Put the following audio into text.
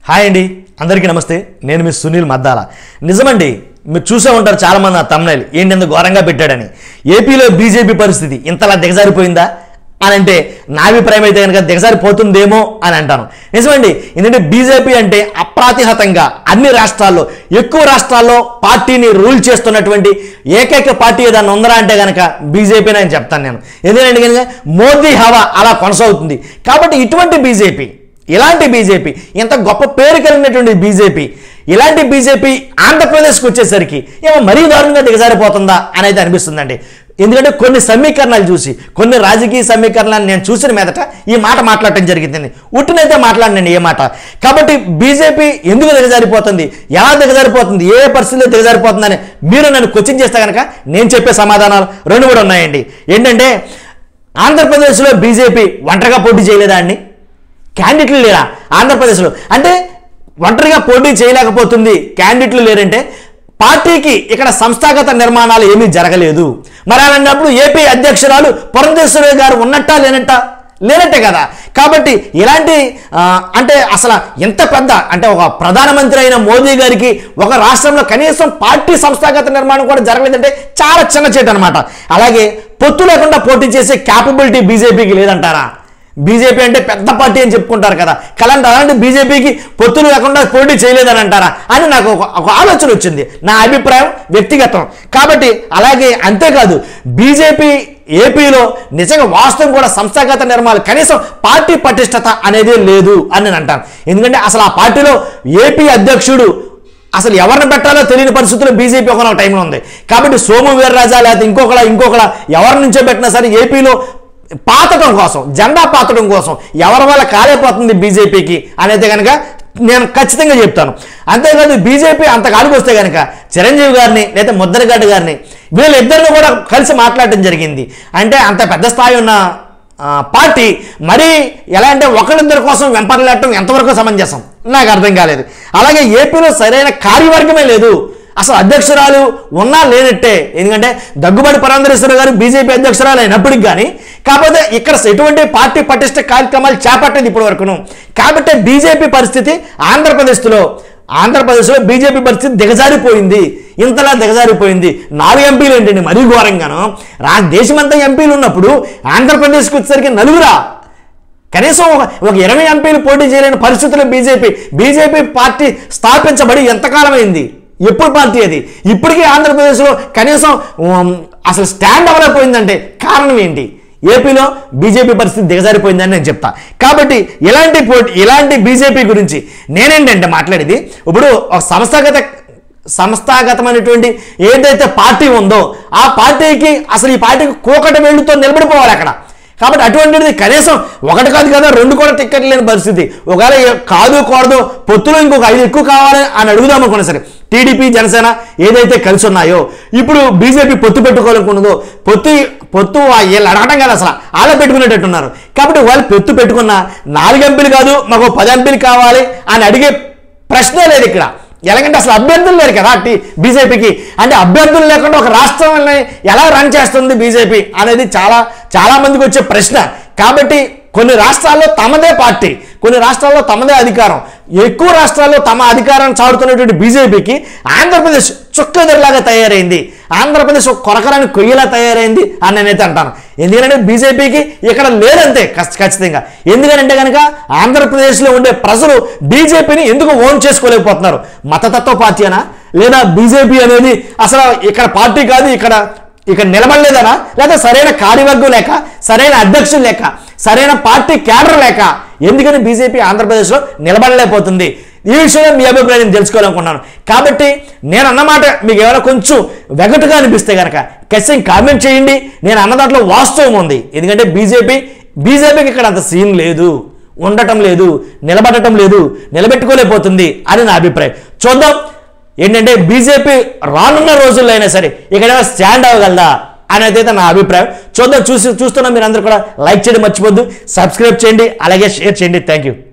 hi అండి అందరికీ నమస్తే నేను మీ సునీల్ మద్దాల నిజమండి మీరు చూసే ఉంటారు చాలామంది ఆ తమ్నైల్ ఏంటి ఇంత ఘోరంగా పెట్టాడని ఏపీలో బీజేపీ పరిస్థితి ఇంతలా దిగజారిపోయిందా అని అంటే నా అభిప్రాయం అయితే కనుక దిగజారిపోతుందేమో అని అంటాను నిజమండి ఎందుకంటే బీజేపీ అంటే అప్రాతిహతంగా అన్ని రాష్ట్రాల్లో ఎక్కువ రాష్ట్రాల్లో పార్టీని రూల్ చేస్తున్నటువంటి ఏకైక పార్టీ ఏదైనా ఉందరా అంటే కనుక బీజేపీని అని చెప్తాను నేను ఎందుకంటే కనుక మోదీ హవా అలా కొనసాగుతుంది కాబట్టి ఇటువంటి బీజేపీ ఇలాంటి బీజేపీ ఇంత గొప్ప పేరు కలిగినటువంటి బీజేపీ ఇలాంటి బీజేపీ ఆంధ్రప్రదేశ్కి వచ్చేసరికి ఏమో మరీ దారుణంగా దిగజారిపోతుందా అని అయితే అనిపిస్తుందండి ఎందుకంటే కొన్ని సమీకరణాలు చూసి కొన్ని రాజకీయ సమీకరణాలు నేను చూసిన మీదట ఈ మాట మాట్లాడటం జరిగిందండి ఉట్టినైతే మాట్లాడినండి ఏ మాట కాబట్టి బీజేపీ ఎందుకు దిగజారిపోతుంది ఎలా దిగజారిపోతుంది ఏ పరిస్థితిలో దిగజారిపోతుందని మీరు నన్ను క్వశ్చన్ చేస్తే కనుక నేను చెప్పే సమాధానాలు రెండు కూడా ఉన్నాయండి ఏంటంటే ఆంధ్రప్రదేశ్లో బీజేపీ ఒంటరిగా పోటీ చేయలేదా అండి క్యాండిడేట్లు లేరా ఆంధ్రప్రదేశ్లో అంటే ఒంటరిగా పోటీ చేయలేకపోతుంది క్యాండిడేట్లు లేరంటే పార్టీకి ఇక్కడ సంస్థాగత నిర్మాణాలు ఏమీ జరగలేదు మరి అలాంటప్పుడు ఏపీ అధ్యక్షురాలు పురంధేశ్వరి గారు ఉన్నట్టా లేనట్టా లేనట్టే కదా కాబట్టి ఇలాంటి ఆ, అంటే అసలు ఎంత పెద్ద అంటే ఒక ప్రధానమంత్రి అయిన మోదీ గారికి ఒక రాష్ట్రంలో కనీసం పార్టీ సంస్థాగత నిర్మాణం కూడా జరగలేదంటే చాలా చిన్న చేటు అనమాట అలాగే పొత్తు లేకుండా పోటీ చేసే క్యాపబిలిటీ బీజేపీకి లేదంటారా బీజేపీ అంటే పెద్ద పార్టీ అని చెప్పుకుంటారు కదా కలంటే అలాంటి బీజేపీకి పొత్తులు లేకుండా పోటీ చేయలేదని అంటారా అని నాకు ఒక ఒక ఆలోచన వచ్చింది నా అభిప్రాయం వ్యక్తిగతం కాబట్టి అలాగే అంతేకాదు బీజేపీ ఏపీలో నిజంగా వాస్తవం కూడా సంస్థాగత నిర్మాణాలు కనీసం పార్టీ పటిష్టత అనేది లేదు అని నేను అంటాను ఎందుకంటే అసలు ఆ పార్టీలో ఏపీ అధ్యక్షుడు అసలు ఎవరిని పెట్టాలో తెలియని పరిస్థితుల్లో బీజేపీ ఒక టైంలో ఉంది కాబట్టి సోము వీర్రాజా లేకపోతే ఇంకొకలా ఇంకొకలా ఎవరి నుంచో పెట్టినా సరే ఏపీలో పాతడం కోసం జెండా పాతడం కోసం ఎవరి వల్ల కాలేపోతుంది బీజేపీకి అనేది కనుక నేను ఖచ్చితంగా చెప్తాను అంతేకాదు బీజేపీ అంత కాడికి వస్తే కనుక చిరంజీవి గారిని లేదా ముద్రగడ్డ గారిని వీళ్ళిద్దరిని కూడా కలిసి మాట్లాడటం జరిగింది అంటే అంత పెద్ద స్థాయి ఉన్న ఆ, పార్టీ మరీ ఎలా అంటే ఒకరిద్దరి కోసం వెంపర్లేటం ఎంతవరకు సమంజసం నాకు అర్థం కాలేదు అలాగే ఏపీలో సరైన కార్యవర్గమే లేదు అసలు అధ్యక్షురాలు ఉన్నా లేనట్టే ఎందుకంటే దగ్గుబాటి పరాందరేశ్వర గారు బీజేపీ అధ్యక్షురాలు అయినప్పటికి కానీ కాకపోతే ఇక్కడ ఎటువంటి పార్టీ పటిష్ట కార్యక్రమాలు చేపట్టేది ఇప్పటి వరకును కాబట్టి బీజేపీ పరిస్థితి ఆంధ్రప్రదేశ్లో ఆంధ్రప్రదేశ్లో బీజేపీ పరిస్థితి దిగజారిపోయింది ఇంతలా దిగజారిపోయింది నాలుగు ఎంపీలు ఏంటండి మరీ ఘోరంగాను రా దేశమంతా ఎంపీలు ఉన్నప్పుడు ఆంధ్రప్రదేశ్కి వచ్చేసరికి నలుగురా కనీసం ఒక ఒక ఇరవై ఎంపీలు పోటీ చేయలేని పరిస్థితుల్లో బీజేపీ బీజేపీ పార్టీ స్థాపించబడి ఎంతకాలం అయింది ఎప్పుడు పార్టీ అది ఇప్పటికీ ఆంధ్రప్రదేశ్లో కనీసం ఉమ్, అసలు స్టాండ్ అవ్వలేకపోయిందంటే కారణం ఏంటి ఏపీలో బీజేపీ పరిస్థితి దిగజారిపోయిందని నేను చెప్తా కాబట్టి ఇలాంటి పోటీ ఇలాంటి బీజేపీ గురించి నేనేంటంటే మాట్లాడేది ఇప్పుడు ఒక సంస్థాగత సంస్థాగతమైనటువంటి ఏదైతే పార్టీ ఉందో ఆ పార్టీకి అసలు ఈ పార్టీకి కూకటి వేళ్ళుతో నిలబడిపోవాలి అక్కడ కాబట్టి అటువంటిది కనీసం ఒకటి కాదు కదా రెండు కూడా టిక్కెట్ లేని పరిస్థితి ఒకవేళ ఏ- కాదు కూడదు పొత్తులో ఇంకొక ఐదు ఎక్కువ కావాలి అని అడుగుదాం అనుకున్నా సరే టీడీపీ జనసేన ఏదైతే కలిసి ఉన్నాయో ఇప్పుడు బీజేపీ పొత్తు పెట్టుకోవాలనుకున్నదో పొత్తు పొత్తు వా- వీళ్ళు అడగడం కదా అసలు వాళ్ళే పెట్టుకునేటట్టున్నారు కాబట్టి వాళ్ళు పొత్తు పెట్టుకున్న నాలుగు ఎంపీలు కాదు మాకు పది ఎంపీలు కావాలి అని అడిగే ప్రశ్నే లేదు ఇక్కడ ఎలాగంటే అసలు అభ్యర్థులు లేరు కదా టీ బీజేపీకి అంటే అభ్యర్థులు లేకుండా ఒక రాష్ట్రాన్ని ఎలా రన్ చేస్తుంది బీజేపీ అనేది చాలా చాలా మందికి వచ్చే ప్రశ్న కాబట్టి కొన్ని రాష్ట్రాల్లో తమదే పార్టీ కొన్ని రాష్ట్రాల్లో తమదే అధికారం ఎక్కువ రాష్ట్రాల్లో తమ అధికారాన్ని చాటుతున్నటువంటి బీజేపీకి ఆంధ్రప్రదేశ్ చుక్కదెరలాగా తయారైంది ఆంధ్రప్రదేశ్ ఒక కొరకరాని కొయ్యలా తయారైంది అని నేనైతే అంటాను ఎందుకంటే బీజేపీకి ఇక్కడ లేదంతే ఖచ్- ఖచ్చితంగా ఎందుకంటే కనుక ఆంధ్రప్రదేశ్లో ఉండే ప్రజలు బీజేపీని ఎందుకు ఓన్ చేసుకోలేకపోతున్నారు మతతత్వ పార్టీనా లేదా బీజేపీ అనేది అసలు ఇక్కడ పార్టీ కాదు ఇక్కడ ఇక్కడ నిలబడలేదనా లేదా సరైన కార్యవర్గం లేక సరైన అధ్యక్షులు లేక సరైన పార్టీ క్యాడర్ లేక ఎందుకని బీజేపీ ఆంధ్రప్రదేశ్లో నిలబడలేకపోతుంది ఈ విషయంలో మీ అభిప్రాయం నేను తెలుసుకోవాలనుకున్నాను కాబట్టి నేను అన్నమాట మీకు ఏమైనా కొంచెం వెగటుగా అనిపిస్తే కనుక ఖచ్చితంగా కామెంట్ చేయండి నేను అన్న దాంట్లో వాస్తవం ఉంది ఎందుకంటే బీజేపీ బీజేపీకి ఇక్కడ అంత సీన్ లేదు ఉండటం లేదు నిలబడటం లేదు నిలబెట్టుకోలేకపోతుంది అని నా అభిప్రాయం చూద్దాం ఏంటంటే బీజేపీ రానున్న రోజుల్లో అయినా సరే ఇక్కడ స్టాండ్ అవ్వగలదా అనేది అయితే నా అభిప్రాయం చూద్దాం చూసి చూస్తున్న మీరు అందరూ కూడా లైక్ చేయడం మర్చిపోద్దు సబ్స్క్రైబ్ చేయండి అలాగే షేర్ చేయండి థ్యాంక్ యూ